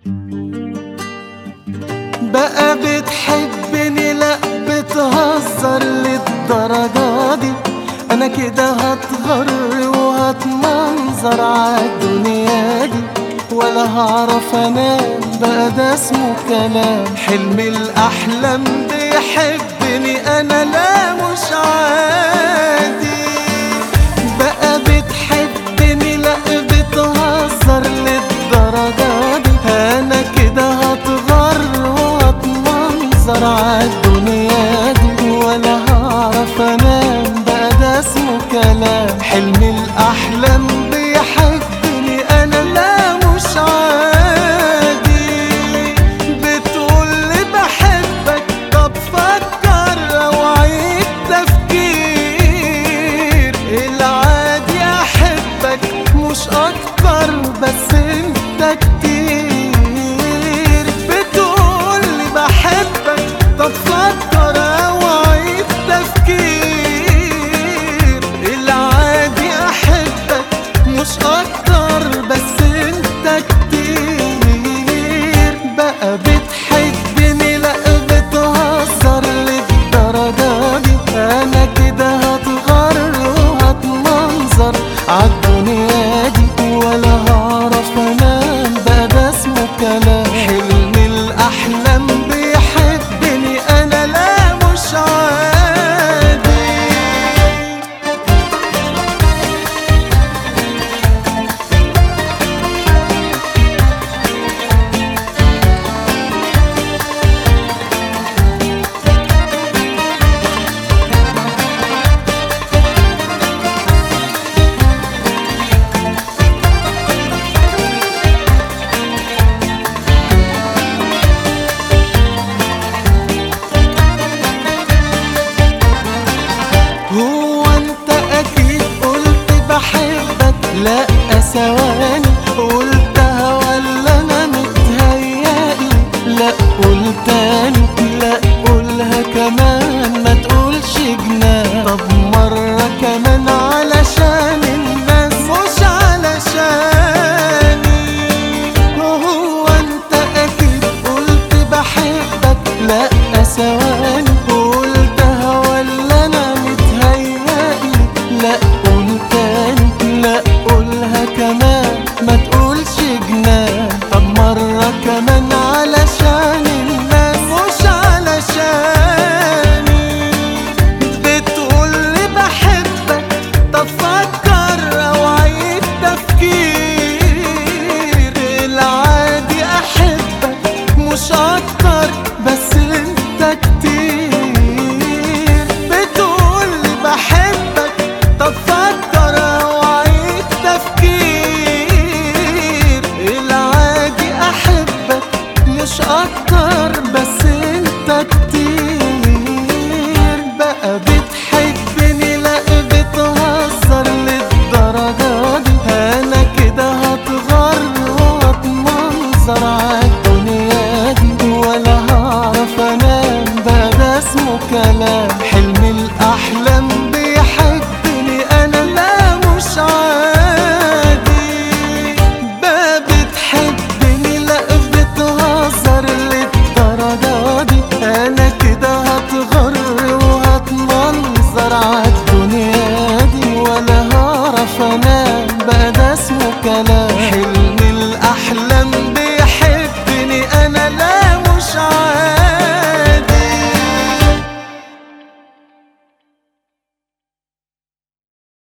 بقى بتحبني لا بتهزر للدرجة دي انا كده هتغر وهتمنظر عالدنيا دي ولا هعرف انام بقى ده اسمه كلام حلم الاحلام بيحبني انا لا مش عادي بقى بتحبني لا بتهزر للدرجة دي انا كده هتغر وهتمنظر عالدنيا دي ولا هعرف انام بقى ده اسمه كلام حلم الاحلام بيحبني انا لا مش عادي بتقولي بحبك طب فكر او عيد تفكير العادي احبك مش اكتر بس انت كتير بتقولي بحبك طب فكر او عيد تفكير العادي احبك مش اكتر بس انت كتير بقى بتحبني لا بتهزر للدرجة دي انا كده هتغر وهتمنظر عالدنيا دي ولا هعرف انام بقى ده اسمه كلام حلم الاحلام بيحبني انا لا مش عادي هو انت اكيد قلت بحبك لا ثواني قلتها ولا انا متهيألي لا قول تاني لا قولها كمان ما تقولش جنان طب مرة كمان علشان الناس مش علشاني هو انت اكيد قلت بحبك لا ثواني قلتها ولا انا متهيألي لا قول تاني لا قولها كمان ما تقولش جنان طب مرة كمان علشان الناس مش علشاني بتقولي بحبك طب فكر او عيد تفكير العادي احبك مش اكتر